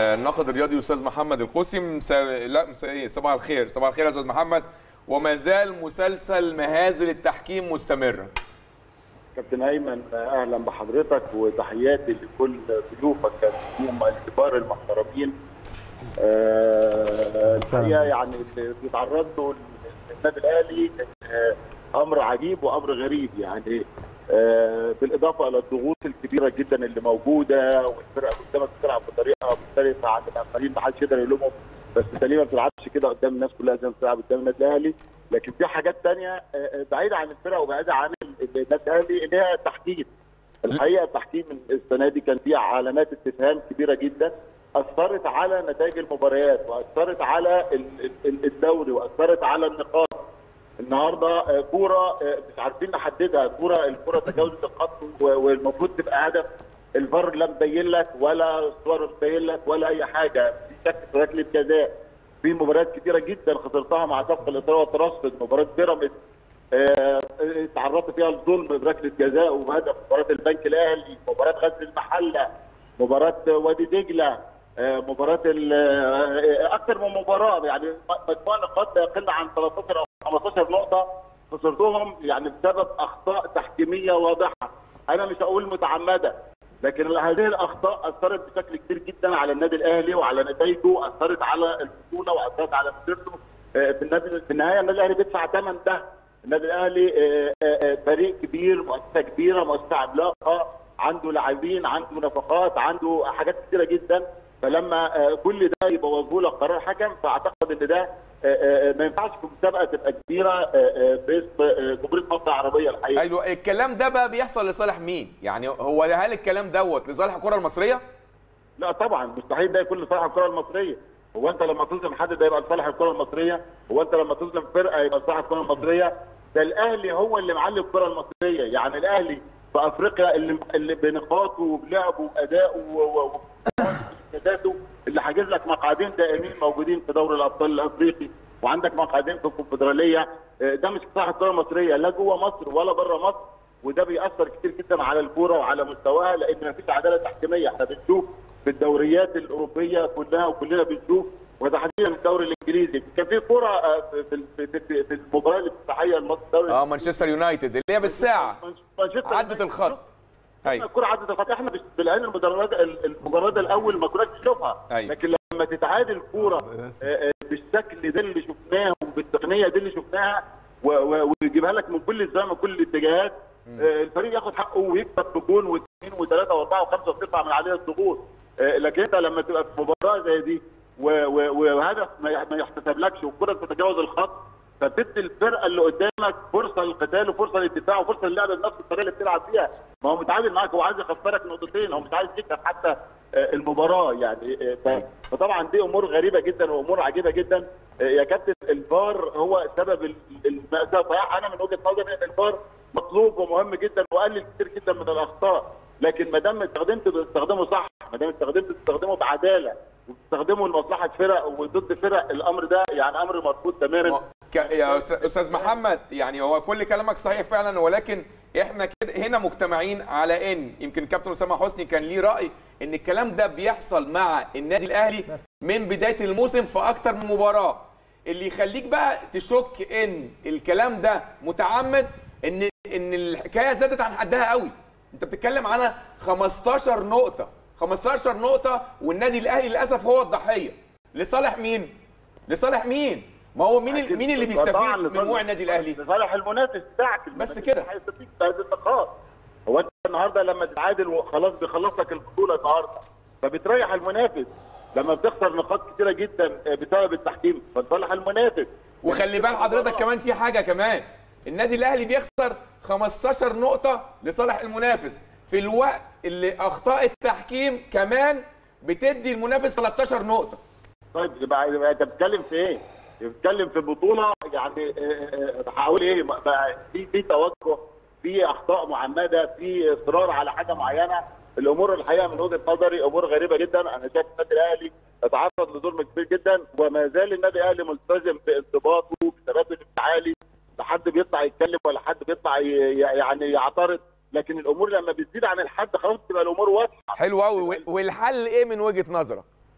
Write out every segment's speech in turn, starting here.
الناقد الرياضي الاستاذ محمد القوسي مساء لا مساء ايه صباح الخير صباح الخير يا استاذ محمد وما زال مسلسل مهازل التحكيم مستمرا كابتن ايمن اهلا بحضرتك وتحياتي لكل ضيوفك هم الكبار المحترمين آه، الحقيقه يعني اللي بيتعرض له النادي الاهلي آه، امر عجيب وامر غريب يعني آه، بالاضافه الى الضغوط الكبيره جدا اللي موجوده والفرقه قدامك بتلعب بطريقه مختلفه عن الاخرين ما حدش يقدر يلومهم بس انت ليه ما بتلعبش كده قدام الناس كلها زي ما بتلعب قدام النادي الاهلي لكن في حاجات ثانيه بعيده عن الفرقه وبعيده عن النادي الاهلي اللي هي التحكيم الحقيقه التحكيم السنه دي كان فيها علامات استفهام كبيره جدا اثرت على نتائج المباريات واثرت على ال- ال- الدوري واثرت على النقاط النهارده آه، كوره آه، مش عارفين نحددها كوره الكوره تجاوزت الخط و- والمفروض تبقى هدف الفار لا مبين لك ولا الصور مبين لك ولا اي حاجه في شك في ركله جزاء في مباريات كتيره جدا خسرتها مع سبق الاطار والترصد مباراه بيراميدز آه، تعرضت فيها الظلم بركله جزاء وهدف مباراه البنك الاهلي مباراه غزل المحله مباراه وادي دجله آه، مباراه ال- آه، اكثر من مباراه يعني مجموع نقاط لا يقل عن 13 او 15 نقطه خسرتهم يعني بسبب اخطاء تحكيميه واضحه انا مش هقول متعمده لكن هذه الاخطاء اثرت بشكل كبير جدا على النادي الاهلي وعلى نتائجه اثرت على البطوله واثرت على مسيرته آه، في النادي في النهايه النادي الاهلي بيدفع ثمن ده النادي الاهلي آه، آه، آه، فريق كبير مؤسسه كبيره مؤسسه عملاقه عنده لاعبين عنده نفقات عنده حاجات كثيره جدا فلما آه، كل ده يبوظوا لك قرار حكم فاعتقد ان ده آه، آه، ما ينفعش في مسابقه تبقى كبيره آه، آه، باسم آه، جمهوريه مصر العربيه الحقيقه ايوه الكلام ده بقى بيحصل لصالح مين يعني هو هل الكلام دوت لصالح الكره المصريه لا طبعا مستحيل ده يكون لصالح الكره المصريه هو انت لما تظلم حد ده يبقى لصالح الكره المصريه هو انت لما تظلم فرقه يبقى لصالح الكره المصريه ده الاهلي هو اللي معلم الكره المصريه يعني الاهلي في افريقيا اللي اللي بنقاطه وبلعبه وادائه و- و- وإنجازاته اللي حاجز لك مقعدين دائمين موجودين في دوري الابطال الافريقي وعندك مقعدين في الكونفدراليه آه، ده مش لصالح الكره المصريه لا جوه مصر ولا بره مصر وده بيأثر كتير جدا على الكوره وعلى مستواها لان مفيش عداله تحكيميه احنا بنشوف في الدوريات الاوروبيه كلها وكلنا بنشوف وتحديدا الدوري الانجليزي كان في كوره آه، في في في, في, في المباراه الافتتاحيه لماتش الدوري اه مانشستر يونايتد اللي هي بالساعه مانشستر عدت الخط ايوه الكره عدت الخط احنا مش بالعين المجرد المجرد الاول ما كناش نشوفها أيوة. لكن لما تتعادل الكوره آه، آه، بالشكل ده اللي شفناه وبالتقنيه دي اللي شفناها و- و- ويجيبها لك من كل الزمن من كل الاتجاهات آه، الفريق ياخد حقه ويكسب بجون واثنين وثلاثه واربعه وخمسه وتطلع من عليه الضغوط آه، لكن انت لما تبقى في مباراه زي دي و- و- وهدف ما يح- ما يحتسبلكش والكره تتجاوز الخط فبتدي الفرقه اللي قدامك فرصه للقتال وفرصه للدفاع وفرصه للعب بنفس الطريقه اللي بتلعب فيها ما هو متعادل معاك هو عايز يخسرك نقطتين هو مش عايز يكسب حتى آه، المباراه يعني آه، ف- فطبعا دي امور غريبه جدا وامور عجيبه جدا آه، يا كابتن الفار هو سبب ال- المأساة صحيح انا من وجهه نظري ان الفار مطلوب ومهم جدا وقلل كتير جدا من الاخطاء لكن ما دام استخدمته تستخدمه صح ما دام استخدمته تستخدمه بعداله وتستخدمه لمصلحه فرق وضد فرق الامر ده يعني امر مرفوض تماما ك- يا أستاذ- استاذ محمد يعني هو كل كلامك صحيح فعلا ولكن احنا كده هنا مجتمعين على ان يمكن كابتن اسامه حسني كان ليه راي ان الكلام ده بيحصل مع النادي الاهلي من بدايه الموسم في اكتر من مباراه اللي يخليك بقى تشك ان الكلام ده متعمد ان ان الحكايه زادت عن حدها قوي انت بتتكلم على 15 نقطه 15 نقطه والنادي الاهلي للاسف هو الضحيه لصالح مين لصالح مين ما هو مين ال- مين اللي بيستفيد طبعاً من لصالح- وقوع النادي الاهلي لصالح المنافس بتاعك بس المنافس كده. هيستفيد بهذه النقاط هو انت النهارده لما تتعادل وخلاص بيخلص لك البطوله النهارده فبتريح المنافس لما بتخسر نقاط كتيره جدا بسبب التحكيم فلصالح المنافس وخلي بال حضرتك كمان في حاجه كمان النادي الاهلي بيخسر 15 نقطه لصالح المنافس في الوقت اللي اخطاء التحكيم كمان بتدي المنافس 13 نقطه طيب يبقى يبقى انت بتتكلم في ايه؟ بتتكلم في بطوله يعني آه، آه، هقول ايه بقى في في توجه في اخطاء معمده في اصرار على حاجه معينه الامور الحقيقه من وجهه نظري امور غريبه جدا انا شايف النادي الاهلي اتعرض لظلم كبير جدا وما زال النادي الاهلي ملتزم بانضباطه بثباته الانفعالي لا حد بيطلع يتكلم ولا حد بيطلع ي- ي- يعني يعترض لكن الامور لما بتزيد عن الحد خلاص تبقى الامور واضحه حلو قوي والحل ايه من وجهه نظرك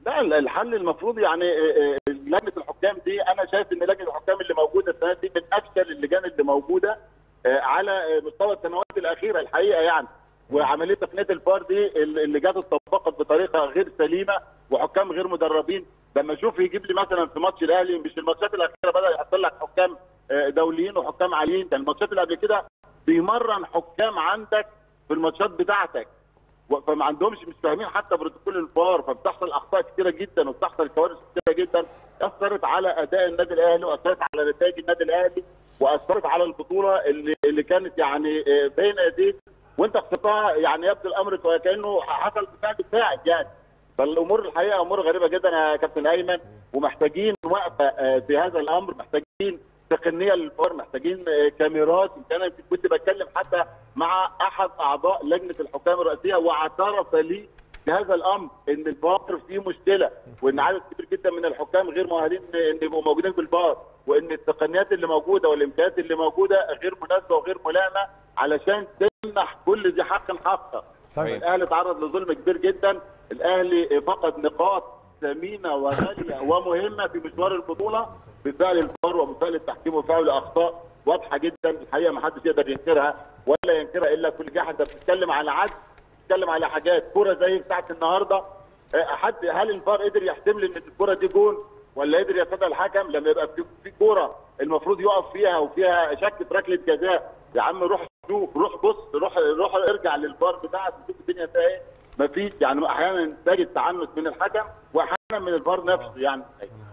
لا الحل المفروض يعني لجنه الحكام دي انا شايف ان لجنه الحكام اللي موجوده السنه دي من افشل اللجان اللي موجوده على مستوى السنوات الاخيره الحقيقه يعني وعمليه تقنيه الفار دي اللي جت اتطبقت بطريقه غير سليمه وحكام غير مدربين لما اشوف يجيب لي مثلا في ماتش الاهلي مش الماتشات الاخيره بدا يحط لك حكام دوليين وحكام عاليين كان الماتشات اللي قبل كده بيمرن حكام عندك في الماتشات بتاعتك فما عندهمش مش فاهمين حتى بروتوكول الفار فبتحصل اخطاء كثيره جدا وبتحصل كوارث كثيره جدا اثرت على اداء النادي الاهلي واثرت على نتائج النادي الاهلي واثرت على البطوله اللي اللي كانت يعني بين ايديك وانت خسرتها يعني يبدو الامر كانه حصل بسبب بتاعك يعني فالامور الحقيقه امور غريبه جدا يا كابتن ايمن ومحتاجين وقفه في هذا الامر محتاجين تقنيه للفار محتاجين كاميرات انا كنت بتكلم حتى مع احد اعضاء لجنه الحكام الرئاسيه واعترف لي بهذا الامر ان الفار فيه مشكله وان عدد كبير جدا من الحكام غير مؤهلين ان يبقوا موجودين في الفار وان التقنيات اللي موجوده والامكانيات اللي موجوده غير مناسبه وغير ملائمه علشان تمنح كل ذي حق حقه. صحيح. الاهلي تعرض لظلم كبير جدا، الاهلي فقد نقاط ثمينه وغاليه ومهمه في مشوار البطوله بفعل الفار وبفعل التحكيم وفعل اخطاء واضحه جدا الحقيقه ما حدش يقدر ينكرها ولا ينكرها الا كل جاحد انت بتتكلم على عدل بتتكلم على حاجات كوره زي بتاعت النهارده حد هل الفار قدر يحسم لي ان الكوره دي جون ولا قدر يصدق الحكم لما يبقى في, في كوره المفروض يقف فيها وفيها شك في ركله جزاء يا عم روح شوف روح بص روح روح ارجع للفار بتاعك وشوف الدنيا فيها ايه مفيش يعني احيانا تجد تعنت من الحكم واحيانا من الفار نفسه يعني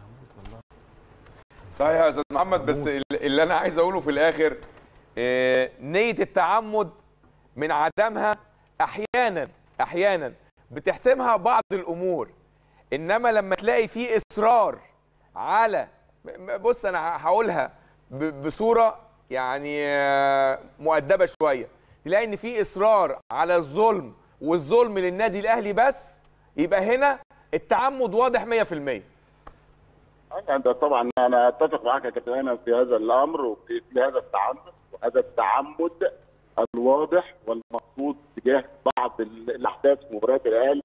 صحيح يا استاذ محمد بس اللي انا عايز اقوله في الاخر نيه التعمد من عدمها احيانا احيانا بتحسمها بعض الامور انما لما تلاقي في اصرار على بص انا هقولها بصوره يعني مؤدبه شويه تلاقي ان في اصرار على الظلم والظلم للنادي الاهلي بس يبقى هنا التعمد واضح 100% ده طبعا انا اتفق معاك يا كابتن ايمن في هذا الامر وفي هذا التعمد وهذا التعمد الواضح والمقصود تجاه بعض الاحداث في مباريات الاهلي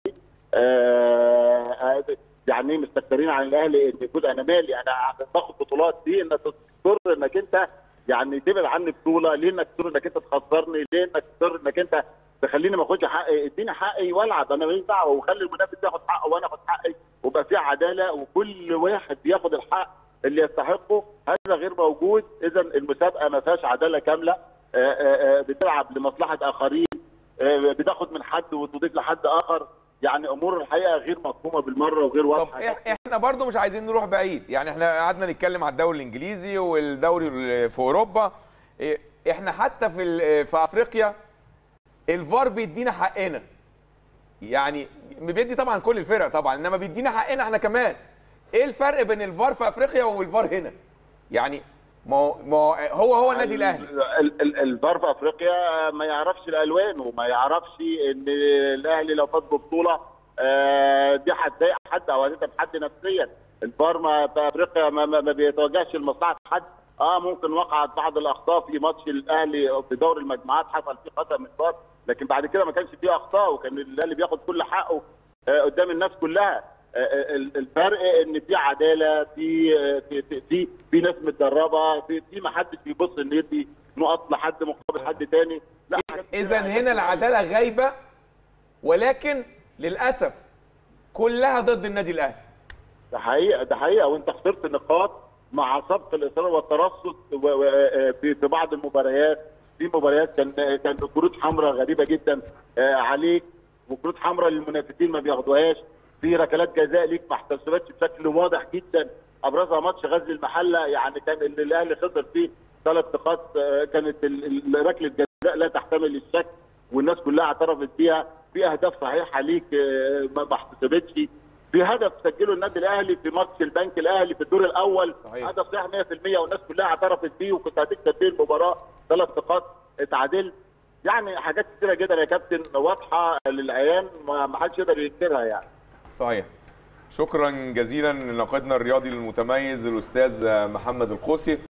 آه يعني مستكترين عن الاهلي ان يقول انا مالي انا باخد بطولات دي انك تضطر انك انت يعني تبعد عني بطوله ليه انك تضطر انك انت تخسرني ليه انك تضطر انك انت تخليني ما اخدش حقي اديني حقي والعب انا ماليش دعوه وخلي المنافس ياخد حقه وانا اخد حقي ويبقى في عداله وكل واحد بياخد الحق اللي يستحقه هذا غير موجود اذا المسابقه ما فيهاش عداله كامله بتلعب لمصلحه اخرين بتاخد من حد وتضيف لحد اخر يعني امور الحقيقه غير مفهومه بالمره وغير واضحه طب احنا برضو مش عايزين نروح بعيد يعني احنا قعدنا نتكلم على الدوري الانجليزي والدوري في اوروبا احنا حتى في في افريقيا الفار بيدينا حقنا يعني بيدي طبعا كل الفرق طبعا انما بيدينا حقنا احنا كمان ايه الفرق بين الفار في افريقيا والفار هنا يعني ما هو هو هو النادي الاهلي الفار في افريقيا ما يعرفش الالوان وما يعرفش ان الاهلي لو فاز ببطوله دي هتضايق حد او هتتعب حد نفسيا الفار ما في افريقيا ما, ما, ما بيتوجهش لمصلحه حد اه ممكن وقعت بعض الاخطاء في ماتش الاهلي في دور المجموعات حصل فيه خطا من الفار لكن بعد كده ما كانش فيه اخطاء وكان الاهلي بياخد كل حقه آه قدام الناس كلها الفرق ان في عداله في في في, في ناس متدربه في في ما حدش بيبص ان يدي نقط لحد مقابل حد تاني لا اذا هنا العداله غايبه ولكن للاسف كلها ضد النادي الاهلي ده حقيقه ده حقيقه وانت خسرت نقاط مع سبق الاصرار والترصد في في بعض المباريات في مباريات كان كان كروت حمراء غريبه جدا عليك وكروت حمراء للمنافسين ما بياخدوهاش في ركلات جزاء ليك ما احتسبتش بشكل واضح جدا ابرزها ماتش غزل المحله يعني كان اللي الاهلي خسر فيه ثلاث نقاط كانت ركله جزاء لا تحتمل الشك والناس كلها اعترفت بيها في اهداف صحيحه ليك ما احتسبتش في هدف سجله النادي الاهلي في ماتش البنك الاهلي في الدور الاول صحيح. هدف صحيح 100% والناس كلها اعترفت بيه وكنت هتكسب بيه المباراه ثلاث نقاط اتعادلت يعني حاجات كثيره جدا يا كابتن واضحه للعيان ما حدش يقدر ينكرها يعني صحيح شكرا جزيلا لناقدنا الرياضي المتميز الاستاذ محمد القوسي